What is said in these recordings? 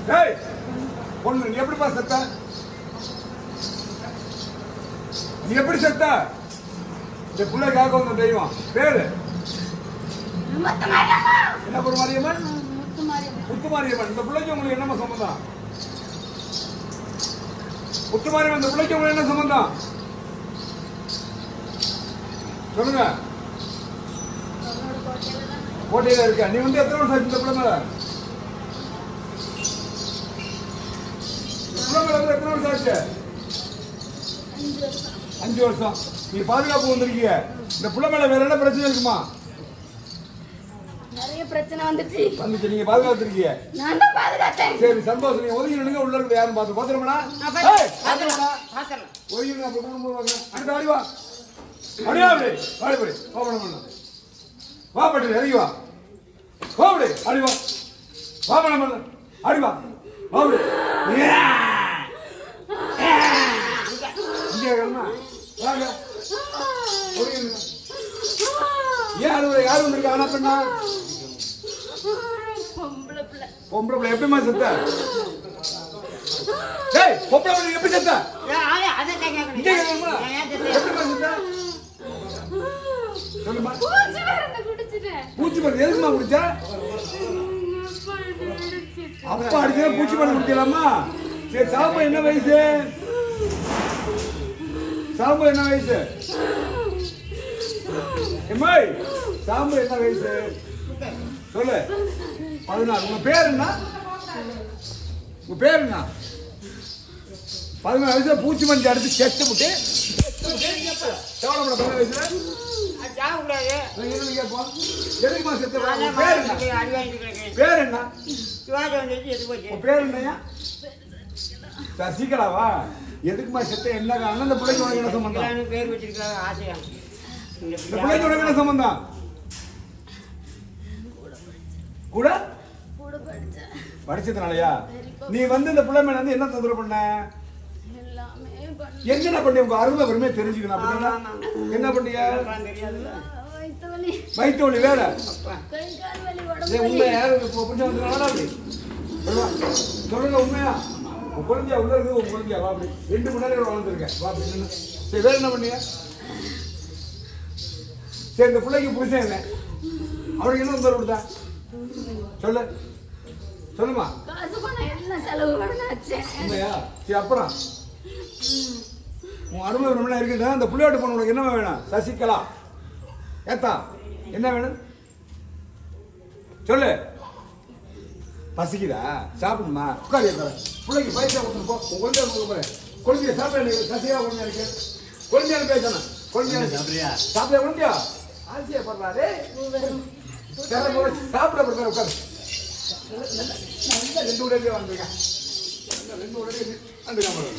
டேய் பொண்ணு நீ எப்படிப்பா செத்த நீ எப்படி செத்த இந்த பிள்ளைக்காக வந்த தெய்வம் பேரு என்ன பேரு மாரியம்மன் முத்து மாரியம்மன் இந்த பிள்ளைக்கு உங்களுக்கு என்னம்மா சம்பந்தம் முத்து மாரியம்மன் இந்த பிள்ளைக்கு உங்களுக்கு என்ன சம்பந்தம் சொல்லுங்க கோட்டையில இருக்க நீ வந்து எத்தனை வருஷம் ஆச்சு இந்த பிள்ளை மேல இந்த பிள்ளை மேல வந்து எத்தனை வருஷம் ஆச்சு அஞ்சு வருஷம் நீ பாதுகாப்பு வந்திருக்கீங்க இந்த பிள்ளை மேல வேற என்ன பிரச்சனை இருக்குமா நிறைய பிரச்சனை வந்துச்சு வந்துச்சு நீங்க பாதுகாத்துருக்கீங்க நான் தான் பாதுகாத்தேன் சரி சந்தோஷம் நீங்க ஒதுங்கி நின்னுங்க உள்ள இருந்து யாரும் பார்த்து பாத்துருமடா பாத்துருமடா ஒதுங்கி நின்னு அப்புறம் குடும்பம் வாங்க அடுத்த ஆடி வா அடியா அப்படி ஆடி போய் ஓபன் பண்ணு வா பட்டு இறங்கி வா வா அப்படி ஆடி வா வா பண்ண பண்ணு ஆடி வா வா அப்படி இங்கே இருக்கணுமா? வாங்க ஒதுங்கி நின்னு. ஏன் அழுவுற யார் வந்திருக்கா ஆனா பெண்ணா பொம்பளை பிள்ளை பொம்பளை பிள்ளை எப்படிமா செத்த டேய் பொம்பளை பிள்ளை எப்படி செத்த இங்கே கேட்கணுமா? எப்படிம்மா செத்த சொல்லுமா பூச்சி மருந்து குடிச்சிட்டேன் பூச்சி மருந்து எதுக்குமா குடிச்ச அப்பா அடிச்சா பூச்சி மருந்து குடிக்கலாமா சரி சாம்பு என்ன வயசு சாம்பு என்ன வயசு எம்மாய் சாம்பு என்ன வயசு சொல்லு பதினாறு உங்க பேர் என்ன உங்க பேர் என்ன பதினாறு வயசுல பூச்சி மருந்து அடிச்சு செத்து விட்டு எவ்வளோ பதினாறு வயசுல நான் என்ன கேட்போம் எதுக்குமா செத்து உங்க பேர் என்ன பேர் என்ன உன் பேர் என்னையா சசிகலாவா எதுக்குமா செத்த என்ன காரணம் இந்த பிள்ளைக்கு உனக்கு என்ன சம்பந்தம் பேர் வச்சிருக்காங்க ஆசையா இந்த இந்த பிள்ளைக்கு உனக்கு என்ன சம்பந்தம் கூட கூட படிச்சேன் படிச்சதுனாலயா நீ வந்து இந்த பிள்ளை மேல வந்து என்ன தொந்தரவு பண்ண எல்லாமே பண்ண என்னென்ன பண்ணி உங்க அருமை பெருமையை தெரிஞ்சுக்கணும் அப்படின்னா என்ன பண்ணீங்க தெரியாதுல்ல வயிற்று வலி வயிற்று வலி வேற கை கால் வலி ஏய், உடம்பு உண்மை வலி யாரு இப்போ புரிஞ்சு வந்துருக்காங்களா அப்படி சொல்லுவா. சொல்லுங்க உண்மையா உன் குழந்தையா உள்ள இருக்குது உன் குழந்தையா வா அப்படி ரெண்டு மணி நேரம் வளர்ந்துருக்கேன் வா அப்படி நின்னு. சரி வேற என்ன பண்ணீங்க சரி இந்த பிள்ளைக்கு புருஷன் என்ன அவனுக்கு என்ன தொந்தரவு கொடுத்தா சொல்லு சொல்லுமா காசு பணம் எல்லாம் செலவு பண்ணாச்சு உண்மையா சரி அப்புறம் உன் அருமை நம்மளா இருக்குதா அந்த புள்ளையோட பொண்ணு உனக்கு என்ன வேணும் சசிகலா ஏத்தா என்ன வேணும் சொல்லு பசிக்குதா சாப்பிடுமா உட்காரு உட்காரு பிள்ளைக்கு பைசா கொடுத்துருப்போம் உன் குழந்தைய கொடுக்க போறேன் குழந்தைய சாப்பிட சசிகலா குழந்தையா இருக்கு குழந்தையான பேசணும் குழந்தையா சாப்பிட குழந்தையா ஆசையா படுறாரு சாப்பிட படுற உட்காரு நல்ல ரெண்டு உடனே வந்திருக்கேன் நல்ல ரெண்டு உடனே வந்துருக்கான்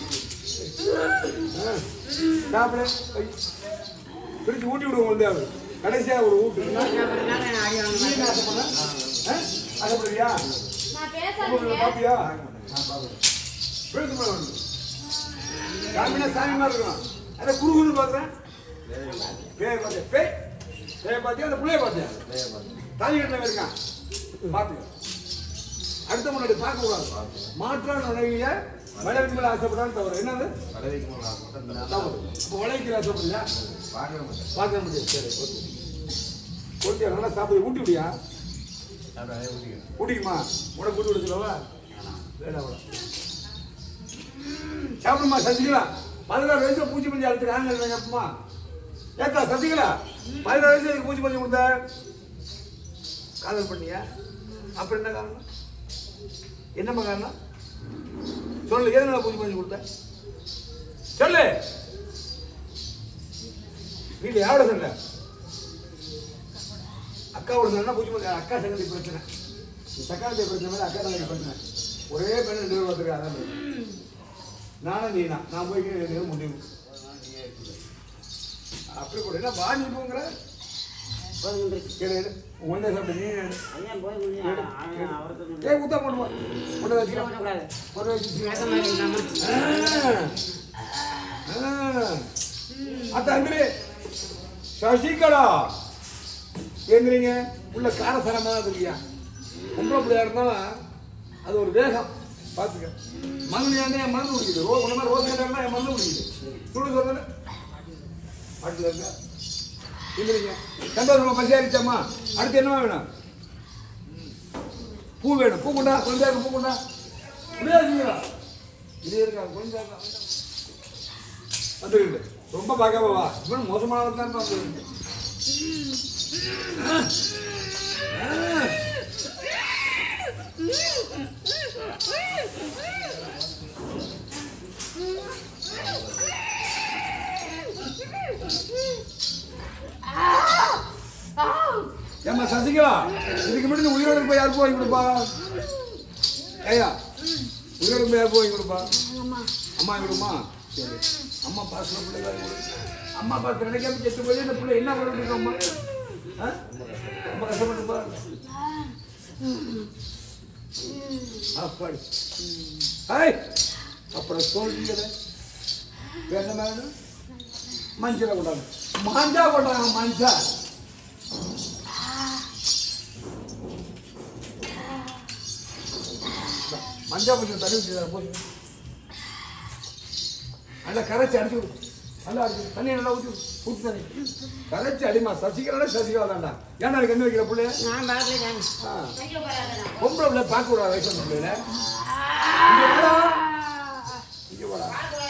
சாப்பிட பிரிச்சு ஊட்டி விடுவோம் வந்து அவரு கடைசியா ஒரு ஊட்டு நீ என்ன ஆசைப்பட? ஆ? ஆசைப்படுறியா நான் உங்களுக்கு பேசாதீங்க பாப்பியா விழுந்து மேல வந்து சாமினா சாமி மாதிரி இருக்கணும் அதை குறுகுன்னு பாக்குறேன் பேய் பார்த்தியா பேய் பேய் பார்த்தியா அந்த பிள்ளைய பார்த்தியா தாலி கட்டின இருக்கான் பாத்துக்க அடுத்த முன்னாடி பார்க்க கூடாது மாற்றான உணவிய மலருக்கு மேல ஆசைப்படான்னு தவறு என்னது தவறு இப்போ வளைக்கிற ஆசைப்படுறியா பார்க்க முடியாது சரி ஓகே ஓகே நல்லா சாப்பிடு ஊட்டி விடியா ஊட்டிக்குமா உனக்கு ஊட்டி விடுச்சுலவா வேலை அவ்வளோ சாப்பிடுமா சசிகலா பதினாறு வயசுல பூச்சி பஞ்சு அழுத்துக்கு ஆண்கள் கேட்போமா ஏத்தா சசிகலா பதினாறு வயசுல இதுக்கு பூச்சி பஞ்சு கொடுத்த காதல் பண்ணியா அப்புறம் என்ன காரணம் என்னம்மா காரணம் சொல்லு எதனால பூச்சி பஞ்சு கொடுத்த சொல்லு வீட்டுல யாரோட சண்டை அக்காவோட சண்டை பூச்சி பஞ்சு அக்கா சங்கதி பிரச்சனை சக்காத்தி பிரச்சனை மாதிரி அக்கா சங்கதி பிரச்சனை ஒரே பெண்ணு ரெண்டு பேர் பார்த்துருக்கா அதான் பிரச்சனை. நானும் நீனா நான் போய் ரெண்டு பேரும் முடிவு அப்படி கூட என்ன வா நீ போங்கிற கேளு ஒன்றே சாப்பிட்டு நீ எடு. ஏய் ஊத்தா போடுமா கொண்டு வச்சுக்கிறேன் கொண்டு வச்சுக்கிறேன் அத்த அந்திரி சசிகலா ஏந்திரிங்க உள்ள காரசாரமாக தான் இருக்கியா பொம்பளை பிள்ளையா இருந்தாலும் அது ஒரு வேகம் பாத்துக்க மருந்து ஏன் மருந்து குடிக்குது ரோ உன மாதிரி ரோஸ் கேட்டாங்கன்னா என் மருந்து குடிக்குது சொல்லு சொல்றேன் பாட்டுல இருக்க இல்லைங்க சந்தோஷமா பசியாரிச்சாம்மா அடுத்து என்னமா வேணும் பூ வேணும் பூ கொண்டா கொஞ்சம் இருக்கு, பூ கொண்டா முடியாதுங்களா இது இருக்கா கொஞ்சம் இருக்கா வந்துருக்கு ரொம்ப பார்க்காம வா இவன் மோசமானவன் தான் வந்து ஏம்மா சசிகலா இதுக்கு முன்னாடி நீ உயிரோடு போய் யாருக்கு வாங்கி கொடுப்பா ஏயா உயிரோடு போய் யாருக்கு வாங்கி கொடுப்பா அம்மா அம்மா வாங்கி கொடுமா சரி அம்மா பாசல பிள்ளை வாங்கி கொடு அம்மா பார்த்து நினைக்காம செத்து போய் இந்த பிள்ளை என்ன பண்ணிட்டு அம்மா ஆ? ரொம்ப கஷ்டப்பட்டுப்பா அப்பாடி ஹாய் அப்புறம் சொல்றீங்களே வேற என்ன வேணும் மஞ்சளை கொண்டாங்க மாஞ்சா கொண்டாங்க மஞ்சா மஞ்சா கொஞ்சம் தண்ணி ஊற்றி போய் நல்லா கரைச்சி அடிச்சு விடு நல்லா அடிச்சு தண்ணி நல்லா ஊற்றி ஊற்றி தண்ணி கரைச்சி அடிமா சசிகலா சசிகலா தான்டா ஏன்டா எனக்கு என்ன வைக்கிற பிள்ளைய நான் பார்க்கல தான் ஆ. பொம்பளை பிள்ளை பார்க்க கூடாது வயசு பிள்ளைல இங்க வாடா இங்க வாடா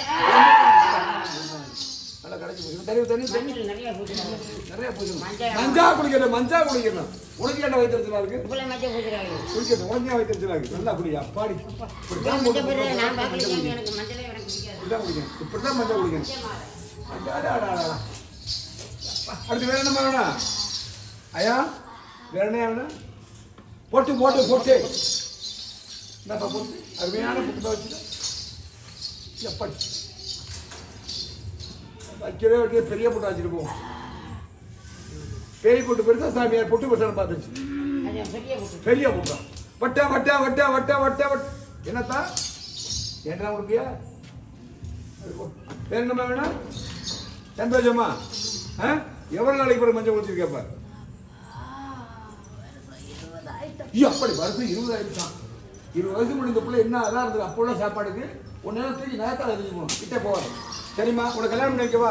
நல்லா கரைச்சி போய் தண்ணி தண்ணி தண்ணி மஞ்சள் நிறைய பூச்சிருக்காங்க நிறைய போச்சு மஞ்சள். மஞ்சா குடிக்கணும் மஞ்சா குடிக்கணும் உனக்கு என்ன வயிற்றுச்சலா இருக்கு இவ்வளோ மஞ்சள் பூச்சிருக்காங்க குடிக்கணும் உனக்கு ஏன் வயிற்றுச்சலா இருக்கு நல்லா குடி அப்பாடி இப்படிதான் மஞ்சள் போட்டு போடுறது நான் மஞ்சள் பார்க்கல குடிக்கணும். எனக்கு மஞ்சளே எனக்கு பிடிக்காது இப்படிதான் குடிக்கணும் இப்படிதான் மஞ்சள் குடிக்கணும் அடா, அடா, அடா, அடா. அடுத்து வேற என்ன வேணும் ஐயா வேற என்ன வேணும் போட்டு போட்டு போட்டு என்னப்பா போட்டு அருமையான புட்டு தான் வச்சுட்டு எப்படி வைக்கவே வைக்க பெரிய புட்டு வச்சுட்டு போவோம் பெரிய புட்டு பெருசா சாமியார் புட்டு பெருசான்னு பார்த்துச்சு அது பெரிய பூச்சி பெரிய புட்டா வட்டா வட்டா வட்டா வட்டா வட்டா வட்ட என்னத்தா என்ன கொடுப்பியா வேற என்ன வேணும் சந்தோஷமா ஆ எவ்வளவு நாளைக்கு பிறகு மஞ்சள் கொடுத்துருக்கப்ப இருபது ஆயிட்டம் ஐயோ அப்படி வருஷம் இருபது ஆயிடுச்சான் இருபது வயசு முடிந்த பிள்ளை என்ன அதான் இருந்தது அப்போ உள்ள சாப்பாடுக்கு ஒரு நேரம் தூக்கி நேரத்தால் எழுதி போகணும் கிட்டே போவார் சரிம்மா உனக்கு கல்யாணம் பண்ணி வைக்கவா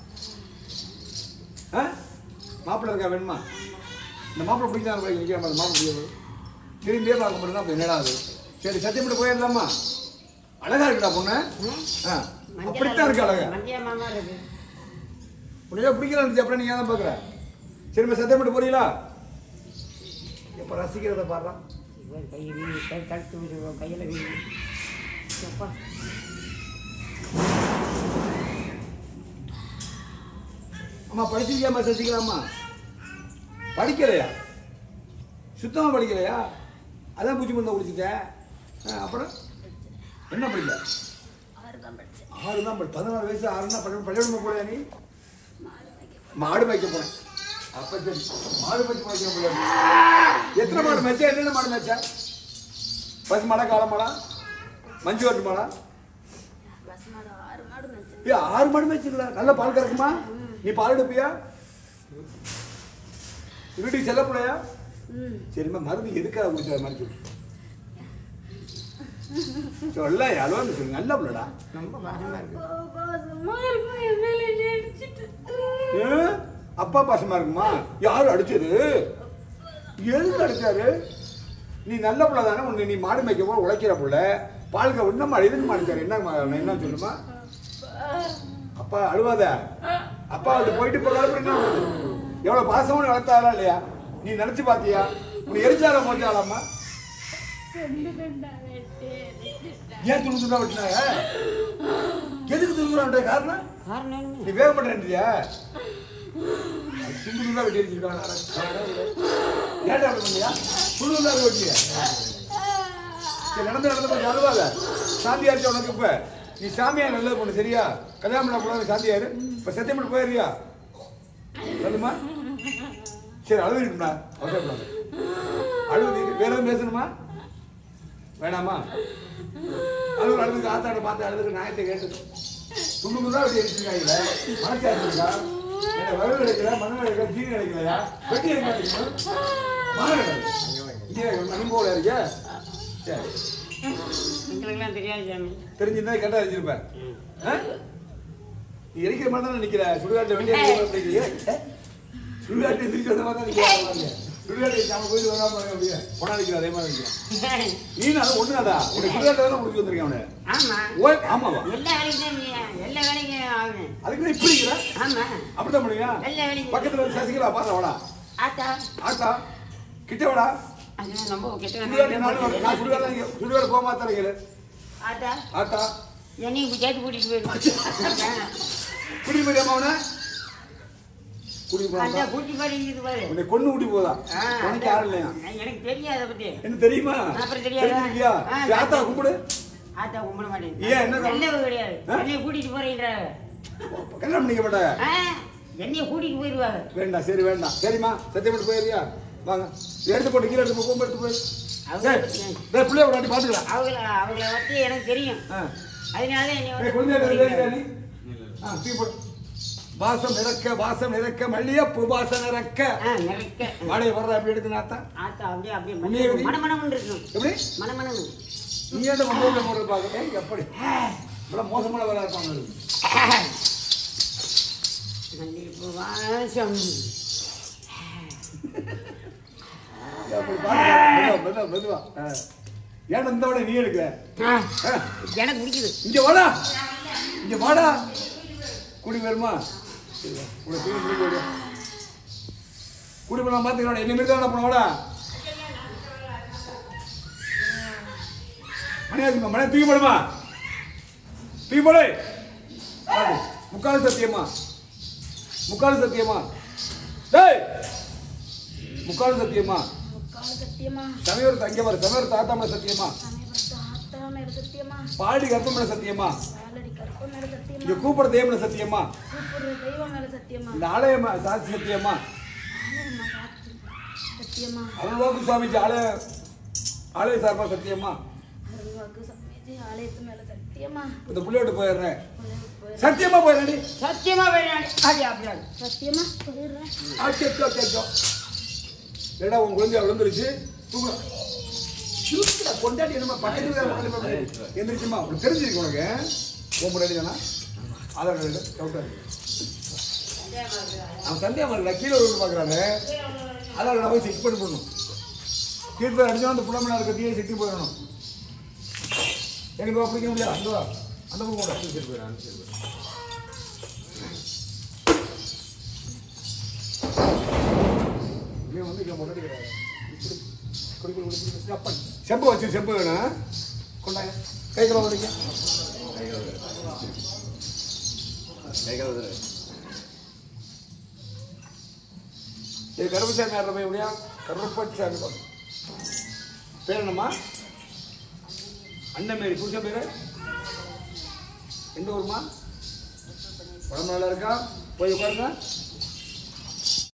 ஆ மாப்பிள்ளை இருக்கா வேணுமா இந்த மாப்பிள்ளை பிடிக்கலாம் போய் நிற்கிற மாதிரி மாப்பிள்ளை பிடிக்காது திரும்பியே பார்க்க முடியும் அப்போ என்னடா அது சரி சத்தியப்பட்டு போயிடலாமா அழகா இருக்குடா பொண்ணு ஆ அப்படித்தான் இருக்கு அழகா மஞ்சள் மாமா இருக்கு உடனே பிடிக்கல இருந்துச்சு அப்புறம் நீங்க தான் பார்க்குற சரிம்மா சத்தியப்பட்டு போறீங்களா எப்போ ரசிக்கிறத பாடுறான் இவன் கை வீங்கி கை கழுத்து வீடு கையில் வீங்கி அப்பா அம்மா படிச்சிருக்கியாம்மா சசிகலாம்மா படிக்கலையா சுத்தமாக படிக்கலையா அதான் பூச்சி மருந்தை குடிச்சிட்டேன் ஆ, அப்புறம் என்ன படிக்கல ஆறு தான் படிச்சேன் ஆறு தான் படி பதினாறு வயசு ஆறு தான் பள்ளி பள்ளிக்கூடம் போலையா நீ மாடு மேய்க்க போனேன் அப்ப சரி மாடு மேய்ச்சி மேய்க்க முடியாது எத்தனை மாடு மேய்ச்சா என்னென்ன மாடு மேய்ச்சா பசு மாடா காளை மாடா மஞ்சு வாட்டு மாடா பஸ் மாடு ஆறு மாடு மேய்ச்சேன் ஏ ஆறு மாடு மேய்ச்சிக்கல நல்ல பால் கறக்குமா நீ பால் எடுப்பியா வீட்டுக்கு செல்ல பிள்ளையா ம் சரிம்மா மருந்து எதுக்காக குடிச்சா மாதிரி சொல்லு சொல்ல யாரோ சொல்லு நல்ல பிள்ளடா ரொம்ப பாசமாக இருக்கு பாசமா இருக்கும் என் மேல என்னை அடிச்சிட்டு ஏ? அப்பா பாசமா இருக்குமா யாரு அடிச்சது எதுக்கு அடிச்சாரு நீ நல்ல பிள்ளை தானே உன்னை நீ மாடு மேய்க்க போல உழைக்கிற பிள்ளை பால்க இன்னும் எதுக்கு மாடிச்சாரு என்ன மா- என்ன சொல்லுமா அப்பா அழுவாத அப்பா அது போயிட்டு இப்போ கலப்பு என்ன பண்ணுது? எவ்வளவு பாசமும் வளர்த்தாரா இல்லையா நீ நினைச்சு பாத்தியா உன்னை எரிச்சால மோச்சாலாமா ரெண்டு ரெண்டா வெட்டி வெட்டிட்டேன். ஏன் துணி துண்டா வெட்டினாங்க எதுக்கு துணி துண்டா வெட்ட காரணம் காரணம் என்ன நீ வேக மாட்டேன்றியா துண்டு துண்டா வெட்டி வச்சிருக்காங்க ஏன்டா அப்படி பண்ணியா துணி துண்டா வெட்டியா சரி நடந்து நடந்து கொஞ்சம் அழுவாத சாந்தியாச்சு உனக்கு இப்ப நீ சாமியா நல்லது பொண்ணு சரியா கல்யாணம் பண்ண கூடாது சாந்தியாரு இப்ப சத்தியம் பண்ணி போயிடுறியா சொல்லுமா சரி அழுது இருக்கும்டா அவசரப்படாது அழுது வேற எதுவும் பேசணுமா வேணாமா அழுது அழுதுக்கு ஆத்தாட பார்த்து அழுதுக்கு நாயத்தை கேட்டு துண்டு துண்டா வெட்டி அடிச்சிருக்காங்களே மனசாட்சி இருக்கா என்ன வரவு கிடைக்கல மண்ணு கிடைக்கல ஜீனி கிடைக்கலையா வெட்டி எங்க கிடைக்கணும் மனம் கிடையாது இங்கே மணி போல இருக்கியா சரி எங்களுக்கெல்லாம் தெரியாது சாமி தெரிஞ்சிருந்தா கேட்டா அறிஞ்சிருப்பேன் ம். ஆ? நீ எரிக்கிற மாதிரி தானே நிக்கிற சுடுகாட்டு வெளியே சுடுகாட்டு எந்திரிச்சு வந்த மாதிரி தான் நிக்கிற சுடுகாட்டு நம்ம போயிட்டு வராம அப்படியே பொண்ணா நிக்கிற அதே மாதிரி நிக்கிறேன் நீ நான் ஒண்ணுடா உனக்கு சுடுகாட்டு தானே முடிச்சு வந்திருக்கேன் அவனை ஆமா ஓய் ஆமாவா எல்லா வேலைக்கும் தான் நீ எல்லா வேலைக்கும் ஆகுது அதுக்கு இப்படி இருக்கிற ஆமா அப்படிதான் பண்ணுவியா எல்லா வேலைக்கும் பக்கத்துல வந்து சசிகலா பாரு வாடா ஆத்தா ஆட்டா கிட்ட வாடா அது ரொம்ப கெட்ட சுடுகாட்டு நானும் நான் சுடுகாடு இங்க சுடுகாடு போக மாத்தேன் கேளு ஆத்தா ஆட்டா என்னையும் இப்ப சேர்த்து கூட்டிட்டு போயிடும் குடி போயிடாம அவனை குடி அந்த போனா கூட்டி பாரு இது பாரு உன்னை கொண்டு ஊட்டி போதா ஆ, உனக்கு யாரும் இல்லையா எனக்கு தெரியாது அதை பத்தி என்ன தெரியுமா அப்புறம் தெரியாதா? தெரிஞ்சிருக்கியா ஆ, சரி, ஆத்தா கும்பிடு ஆத்தா கும்பிட மாட்டேன் ஏன், என்ன காரணம்? நல்லவ கிடையாது ஆ? என்னைய கூட்டிட்டு போறீன்றாங்க கல்யாணம் பண்ணிக்க மாட்டாங்க ஆ, என்னைய கூட்டிட்டு போயிருவாங்க வேண்டாம் சரி வேண்டாம் சரிம்மா சத்தியம் பண்ணி போயிருக்கியா வாங்க எடுத்து போட்டு கீழே எடுத்து போ, கோம்பு எடுத்து போய் அவங்க டேய் பிள்ளைய விடாட்டி பாத்துக்கலாம் அவங்கள அவங்கள பத்தி எனக்கு தெரியும் ஆ அதனால என்னைய ஏய், வந்து குழந்தையா கூட்டிட்டு இருக்கிற போறீங்க. நீ ஆ தூக்கி போடு வாசம் நிறக்க வாசம் நிறக்க மல்லியப்பூ வாசம் நிறக்க ஆ, நினைக்க. வாடகை வர்ற அப்படி எடுத்து நாத்தா ஆத்தா அப்படியே அப்படியே உன்னைய விதி- மனமனம்னு இருக்கணும் எப்படி மனமனம் நீ ஏன் மொபைல்ல போடுறது பாக்க ஏய் எப்படி இவ்வளவு மோசமான வேலை இருப்பாங்க மல்லிகைப்பூ வாசம் அப்படி பாருங்க மெதுவா மெதுவா மெதுவா ஆ. ஏன் இந்த விட நீ எடுக்கிற ஆ, ஆ. எனக்கு பிடிக்குது இங்க வாடா இங்க வாடா குடி வருமா உங்களை தூக்கி குடி போடு குடி பண்ண பாத்துக்கிறோம் என்ன மாரி தான் பண்ண வாடா மணியாச்சுமா மணி தூக்கி போடுமா தூக்கி போடு பாரு, முக்கால் சத்தியமா முக்கால் சத்தியமா டேய் முக்கால் சத்தியமா முக்கால் சத்தியமா சமையல் தங்க வர சமையல் தாத்தாமல சத்தியமா சமயபுரத்து ஆத்தா மேல சத்தியமா பாடி கற்பமல சத்தியமா பாலடி கற்ப மேல சத்தியமா இங்க கூப்பிட தேவன சத்தியமா கூப்பிடுற தெய்வம் மேல சத்தியமா இந்த ஆலயம் சாட்சி சத்தியமா ஆலயம்மா காத்து சத்தியமா அருள்வாக்கு சுவாமிஜி ஆலய ஆலய சார்பா சத்தியமா அருள்வாக்கு சமயஜி ஆலயத்து மேல சத்தியமா இந்த புள்ளையோட போயிடுறேன் உலகு போயிரு- சத்தியமா போயிடுறேன் சத்தியமா வேணாம் அப்படி அப்படியே சத்தியமா போயிடுறேன் ஆச்சோ கேட்டோ ஏடா உன் குழந்தை விழுந்துருச்சு தூக்குறா தூக்குடா, கொண்டாடி நம்ம பக்கத்துல தான் பக்கத்துல பக்கத்துல. எந்திரிச்சுமா உனக்கு தெரிஞ்சிருக்கு உனக்கு உன் முன்னாடி தானா ஆதார் கார்டு டவுட்டா இருக்கு அவன் சந்தேகம் வரல கீழே விழுந்து பார்க்குறாங்க அதான் நான் போய் செக் பண்ணி போடணும் தீர்ப்பு அடிச்சா அந்த புலமனா இருக்க தீயை செக் போயிடணும் எங்களுக்கு பிடிக்க முடியாது அந்த வா. அந்த பக்கம் போட சரி போயிடலாம் சரி போயிடலாம் இவன் வந்து இங்க முன்னாடி கிடையாது. இப்படி, குடி, குடி, குடி, குடி. அப்பா, செம்பு வச்சு செம்பு வேணும் கொண்டாங்க கை கலவை வரீங்க இது கருப்பசாமி யார் போய் எப்படியா கருப்பசாமி பாரு. பேர் என்னம்மா அண்ணன் மாரி புருஷன் பேரு எந்த ஊருமா உடம்பு நல்லா இருக்கா போய் உட்காருங்க